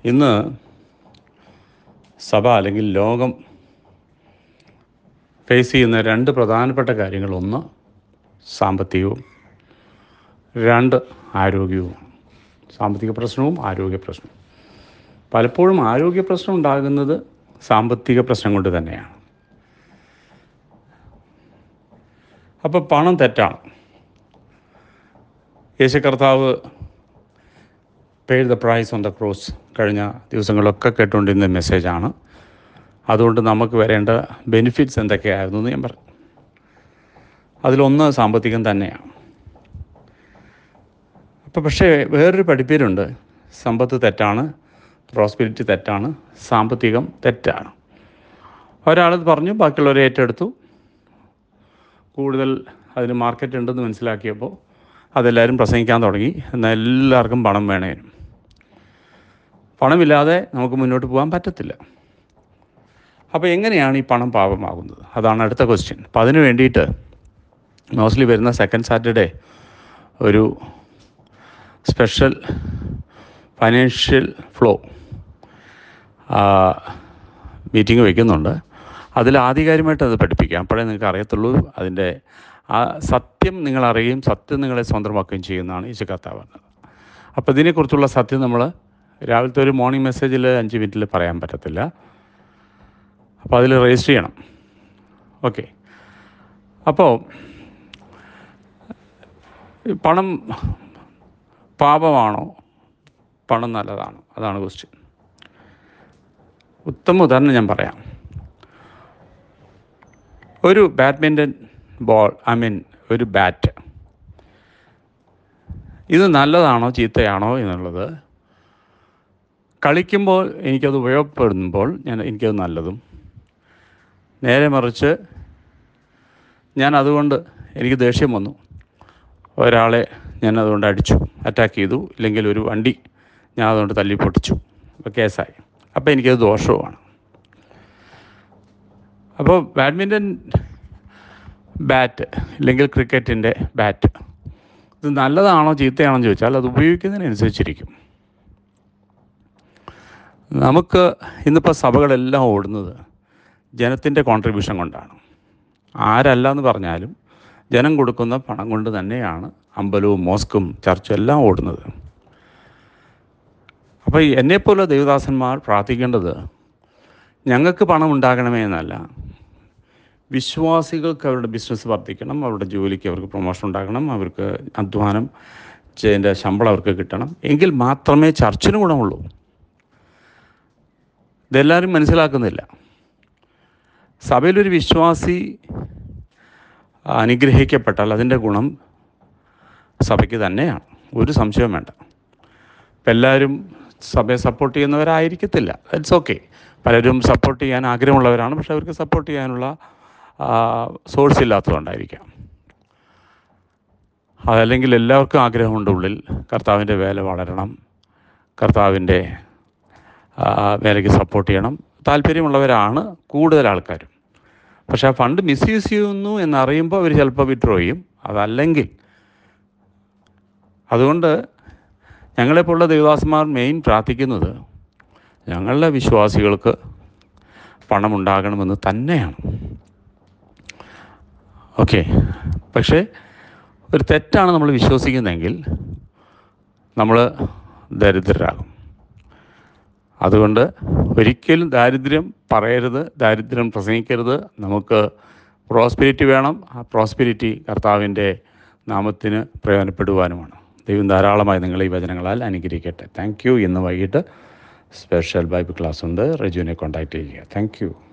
ഇന്ന് സഭ അല്ലെങ്കിൽ ലോകം ഫേസ് ചെയ്യുന്ന രണ്ട് പ്രധാനപ്പെട്ട കാര്യങ്ങൾ ഒന്ന് സാമ്പത്തികവും രണ്ട് ആരോഗ്യവും സാമ്പത്തിക പ്രശ്നവും ആരോഗ്യ പ്രശ്നവും പലപ്പോഴും ആരോഗ്യ പ്രശ്നം ഉണ്ടാകുന്നത് സാമ്പത്തിക പ്രശ്നം കൊണ്ട് തന്നെയാണ് അപ്പോൾ പണം തെറ്റാണ് യേശു കർത്താവ് paid the price on the cross കഴിഞ്ഞ ദിവസങ്ങളൊക്കെ കേട്ടുകൊണ്ടിരുന്ന മെസ്സേജാണ് അതുകൊണ്ട് നമുക്ക് വരേണ്ട ബെനിഫിറ്റ്സ് എന്തൊക്കെയായിരുന്നു എന്ന് ഞാൻ പറഞ്ഞു അതിലൊന്ന് സാമ്പത്തികം തന്നെയാണ് അപ്പോൾ പക്ഷേ വേറൊരു പഠിപ്പേരുണ്ട് സമ്പത്ത് തെറ്റാണ് പ്രോസ്പെരിറ്റി തെറ്റാണ് സാമ്പത്തികം തെറ്റാണ് ഒരാൾ പറഞ്ഞു ബാക്കിയുള്ളവരെ ഏറ്റെടുത്തു കൂടുതൽ അതിന് മാർക്കറ്റ് ഉണ്ടെന്ന് മനസ്സിലാക്കിയപ്പോൾ അതെല്ലാവരും പ്രസംഗിക്കാൻ തുടങ്ങി എന്നാൽ എല്ലാവർക്കും പണം വേണേനും പണമില്ലാതെ നമുക്ക് മുന്നോട്ട് പോകാൻ പറ്റത്തില്ല അപ്പോൾ എങ്ങനെയാണ് ഈ പണം പാപമാകുന്നത് അതാണ് അടുത്ത ക്വസ്റ്റ്യൻ അപ്പോൾ അതിന് വേണ്ടിയിട്ട് മോസ്റ്റ്ലി വരുന്ന സെക്കൻഡ് സാറ്റർഡേ ഒരു സ്പെഷ്യൽ ഫൈനാൻഷ്യൽ ഫ്ലോ മീറ്റിംഗ് വയ്ക്കുന്നുണ്ട് അതിൽ ആധികാരികമായിട്ട് അത് പഠിപ്പിക്കാം അപ്പോഴേ നിങ്ങൾക്ക് അറിയത്തുള്ളൂ അതിൻ്റെ ആ സത്യം നിങ്ങൾ അറിയുകയും സത്യം നിങ്ങളെ സ്വന്തമാക്കുകയും ചെയ്യുന്നതാണ് ഈശോ കർത്താവ് പറഞ്ഞത് അപ്പോൾ ഇതിനെക്കുറിച്ചുള്ള സത്യം നമ്മൾ രാവിലത്തെ ഒരു മോർണിംഗ് മെസ്സേജിൽ അഞ്ച് മിനിറ്റിൽ പറയാൻ പറ്റത്തില്ല അപ്പോൾ അതിൽ രജിസ്റ്റർ ചെയ്യണം ഓക്കെ അപ്പോൾ പണം പാപമാണോ പണം നല്ലതാണോ അതാണ് ക്വസ്റ്റ്യൻ ഉത്തമ ഉദാഹരണം ഞാൻ പറയാം ഒരു ബാഡ്മിൻ്റൺ ബോൾ ഐ മീൻ ഒരു ബാറ്റ് ഇത് നല്ലതാണോ ചീത്തയാണോ എന്നുള്ളത് കളിക്കുമ്പോൾ എനിക്കത് ഉപയോഗപ്പെടുമ്പോൾ ഞാൻ എനിക്കത് നല്ലതും നേരെ മറിച്ച് ഞാൻ അതുകൊണ്ട് എനിക്ക് ദേഷ്യം വന്നു ഒരാളെ ഞാൻ അതുകൊണ്ട് അടിച്ചു അറ്റാക്ക് ചെയ്തു ഇല്ലെങ്കിൽ ഒരു വണ്ടി ഞാൻ അതുകൊണ്ട് തല്ലി പൊട്ടിച്ചു അപ്പോൾ കേസായി അപ്പോൾ എനിക്കത് ദോഷവുമാണ് അപ്പോൾ ബാഡ്മിൻ്റൺ ബാറ്റ് ഇല്ലെങ്കിൽ ക്രിക്കറ്റിൻ്റെ ബാറ്റ് ഇത് നല്ലതാണോ ചീത്തയാണോ എന്ന് ചോദിച്ചാൽ അത് ഉപയോഗിക്കുന്നതിനനുസരിച്ചിരിക്കും നമുക്ക് ഇന്നിപ്പോൾ സഭകളെല്ലാം ഓടുന്നത് ജനത്തിൻ്റെ കോൺട്രിബ്യൂഷൻ കൊണ്ടാണ് ആരല്ല എന്ന് പറഞ്ഞാലും ജനം കൊടുക്കുന്ന പണം കൊണ്ട് തന്നെയാണ് അമ്പലവും മോസ്കും ചർച്ചും എല്ലാം ഓടുന്നത് അപ്പോൾ എന്നെപ്പോലെ ദൈവദാസന്മാർ പ്രാർത്ഥിക്കേണ്ടത് ഞങ്ങൾക്ക് പണം ഉണ്ടാകണമേ എന്നല്ല വിശ്വാസികൾക്ക് അവരുടെ ബിസിനസ് വർദ്ധിക്കണം അവരുടെ ജോലിക്ക് അവർക്ക് പ്രൊമോഷൻ ഉണ്ടാകണം അവർക്ക് അധ്വാനം ചെയ്തതിൻ്റെ ശമ്പളം അവർക്ക് കിട്ടണം എങ്കിൽ മാത്രമേ ചർച്ചിന് ഗുണമുള്ളൂ ഇതെല്ലാവരും മനസ്സിലാക്കുന്നില്ല സഭയിലൊരു വിശ്വാസി അനുഗ്രഹിക്കപ്പെട്ടാൽ അതിൻ്റെ ഗുണം സഭയ്ക്ക് തന്നെയാണ് ഒരു സംശയവും വേണ്ട ഇപ്പം എല്ലാവരും സഭയെ സപ്പോർട്ട് ചെയ്യുന്നവരായിരിക്കത്തില്ല ഇറ്റ്സ് ഓക്കെ പലരും സപ്പോർട്ട് ചെയ്യാൻ ആഗ്രഹമുള്ളവരാണ് പക്ഷെ അവർക്ക് സപ്പോർട്ട് ചെയ്യാനുള്ള സോഴ്സ് ഇല്ലാത്തതുകൊണ്ടായിരിക്കാം അതല്ലെങ്കിൽ എല്ലാവർക്കും ആഗ്രഹമുണ്ട് ഉള്ളിൽ കർത്താവിൻ്റെ വേല വളരണം കർത്താവിൻ്റെ വേലയ്ക്ക് സപ്പോർട്ട് ചെയ്യണം താല്പര്യമുള്ളവരാണ് കൂടുതൽ ആൾക്കാരും പക്ഷേ ആ ഫണ്ട് മിസ്യൂസ് ചെയ്യുന്നു എന്നറിയുമ്പോൾ അവർ ചിലപ്പോൾ വിഡ്രോ ചെയ്യും അതല്ലെങ്കിൽ അതുകൊണ്ട് ഞങ്ങളെപ്പോലുള്ള ദേവദാസന്മാർ മെയിൻ പ്രാർത്ഥിക്കുന്നത് ഞങ്ങളുടെ വിശ്വാസികൾക്ക് പണം ഉണ്ടാകണമെന്ന് തന്നെയാണ് ഓക്കെ പക്ഷേ ഒരു തെറ്റാണ് നമ്മൾ വിശ്വസിക്കുന്നതെങ്കിൽ നമ്മൾ ദരിദ്രരാകും അതുകൊണ്ട് ഒരിക്കലും ദാരിദ്ര്യം പറയരുത് ദാരിദ്ര്യം പ്രസംഗിക്കരുത് നമുക്ക് പ്രോസ്പിരിറ്റി വേണം ആ പ്രോസ്പിരിറ്റി കർത്താവിൻ്റെ നാമത്തിന് പ്രയോജനപ്പെടുവാനുമാണ് ദൈവം ധാരാളമായി നിങ്ങളെ ഈ വചനങ്ങളാൽ അനുഗ്രഹിക്കട്ടെ താങ്ക് യു ഇന്ന് വൈകിട്ട് സ്പെഷ്യൽ ബൈബിൾ ക്ലാസ് ഉണ്ട് റജുവിനെ കോൺടാക്റ്റ് ചെയ്യുക താങ്ക് യു